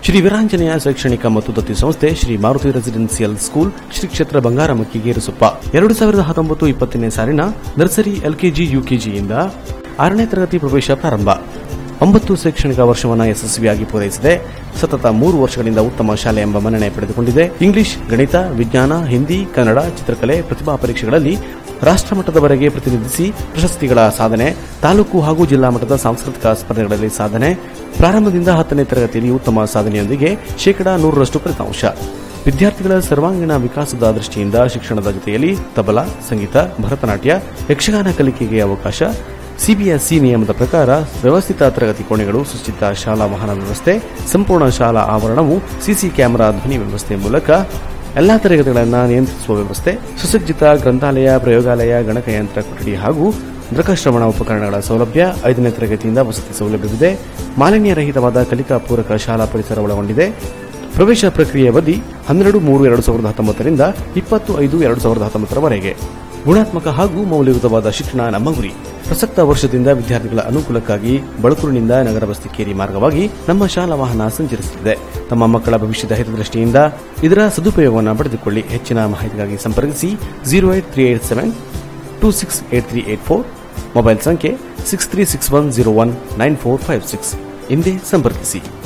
ಶ್ರೀ ವೀರಾಂಜನೇಯ ಶೈಕ್ಷಣಿಕ ಮತ್ತು ದತ್ತಿ ಸಂಸ್ಥೆ ಶ್ರೀ ಮಾರುತಿ ರೆಸಿಡೆನ್ಸಿಯಲ್ ಸ್ಕೂಲ್ ಶ್ರೀ ಕ್ಷೇತ್ರ ಬಂಗಾರಮಕ್ಕಿ ಗೇರುಸೊಪ್ಪ ಎರಡು ಸಾವಿರದ ಹತ್ತೊಂಬತ್ತು ಇಪ್ಪತ್ತನೇ ಸಾಲಿನ ನರ್ಸರಿ ಎಲ್ಕೆಜಿ ಯುಕೆಜಿಯಿಂದ ಆರನೇ ತರಗತಿ ಪ್ರವೇಶ ಪ್ರಾರಂಭ ಒಂಬತ್ತು ಶೈಕ್ಷಣಿಕ ವರ್ಷವನ್ನು ಯಶಸ್ವಿಯಾಗಿ ಪೂರೈಸಿದೆ ಸತತ ಮೂರು ವರ್ಷಗಳಿಂದ ಉತ್ತಮ ಶಾಲೆ ಎಂಬ ಮನ್ನಣೆ ಪಡೆದುಕೊಂಡಿದೆ ಇಂಗ್ಲಿಷ್ ಗಣಿತ ವಿಜ್ಞಾನ ಹಿಂದಿ ಕನ್ನಡ ಚಿತ್ರಕಲೆ ಪ್ರತಿಭಾ ಪರೀಕ್ಷೆಗಳಲ್ಲಿ ರಾಷ್ಟ್ರಮಟ್ಟದವರೆಗೆ ಪ್ರತಿನಿಧಿಸಿ ಪ್ರಶಸ್ತಿಗಳ ಸಾಧನೆ ತಾಲೂಕು ಹಾಗೂ ಜಿಲ್ಲಾ ಮಟ್ಟದ ಸಾಂಸ್ಕೃತಿಕ ಸ್ಪರ್ಧೆಗಳಲ್ಲಿ ಸಾಧನೆ ಪ್ರಾರಂಭದಿಂದ ಹತ್ತನೇ ತರಗತಿಯಲ್ಲಿ ಉತ್ತಮ ಸಾಧನೆಯೊಂದಿಗೆ ಶೇಕಡಾ ನೂರರಷ್ಟು ಫಲಿತಾಂಶ ವಿದ್ಯಾರ್ಥಿಗಳ ಸರ್ವಾಂಗೀಣ ವಿಕಾಸದ ದೃಷ್ಟಿಯಿಂದ ಶಿಕ್ಷಣದ ಜೊತೆಯಲ್ಲಿ ತಬಲಾ ಸಂಗೀತ ಭರತನಾಟ್ಯ ಯಕ್ಷಗಾನ ಕಲಿಕೆಗೆ ಅವಕಾಶ ಸಿಬಿಎಸ್ಇ ನಿಯಮದ ಪ್ರಕಾರ ವ್ಯವಸ್ಥಿತ ತರಗತಿ ಕೋಣೆಗಳು ಸುಸ್ಥಿತ ಶಾಲಾ ವಾಹನ ವ್ಯವಸ್ಥೆ ಸಂಪೂರ್ಣ ಶಾಲಾ ಆವರಣವು ಸಿಸಿ ಕ್ಯಾಮೆರಾ ಧ್ವನಿ ವ್ಯವಸ್ಥೆ ಮೂಲಕ ಎಲ್ಲಾ ತರಗತಿಗಳನ್ನು ನಿಯಂತ್ರಿಸುವ ವ್ಯವಸ್ಥೆ ಸುಸಜ್ಜಿತ ಗ್ರಂಥಾಲಯ ಪ್ರಯೋಗಾಲಯ ಗಣಕಯಂತ್ರ ಕೊಠಡಿ ಹಾಗೂ ದೃಕಶ್ರವಣ ಉಪಕರಣಗಳ ಸೌಲಭ್ಯ ಐದನೇ ತರಗತಿಯಿಂದ ವಸತಿ ಸೌಲಭ್ಯವಿದೆ ಮಾಲಿನ್ಯ ರಹಿತವಾದ ಕಲಿಕಾ ಪೂರಕ ಶಾಲಾ ಪರಿಸರ ಒಳಗೊಂಡಿದೆ ಪ್ರವೇಶ ಪ್ರಕ್ರಿಯೆ ಅವಧಿ ಹನ್ನೆರಡು ಮೂರು ಎರಡು ಸಾವಿರದ ಹತ್ತೊಂಬತ್ತರಿಂದ ಇಪ್ಪತ್ತು ಐದು ಎರಡು ಸಾವಿರದ ಹತ್ತೊಂಬತ್ತರವರೆಗೆ ಗುಣಾತ್ಮಕ ಹಾಗೂ ಮೌಲ್ಯಯುತವಾದ ಶಿಕ್ಷಣ ನಮ್ಮ ಗುರಿ ಪ್ರಸಕ್ತ ವರ್ಷದಿಂದ ವಿದ್ಯಾರ್ಥಿಗಳ ಅನುಕೂಲಕ್ಕಾಗಿ ಬಳಕೂರಿನಿಂದ ನಗರ ಬಸ್ತಿ ಕೇರಿ ಮಾರ್ಗವಾಗಿ ನಮ್ಮ ಶಾಲಾ ವಾಹನ ಸಂಚರಿಸುತ್ತಿದೆ ತಮ್ಮ ಮಕ್ಕಳ ಭವಿಷ್ಯದ ಹಿತದೃಷ್ಟಿಯಿಂದ ಇದರ ಸದುಪಯೋಗವನ್ನು ಪಡೆದುಕೊಳ್ಳಿ ಹೆಚ್ಚಿನ ಮಾಹಿತಿಗಾಗಿ ಸಂಪರ್ಕಿಸಿ zero eight three eight seven two six eight three eight four mobile ಸಂಖ್ಯೆ six three six one zero one nine four five six ಹಿಂದೆ ಸಂಪರ್ಕಿಸಿ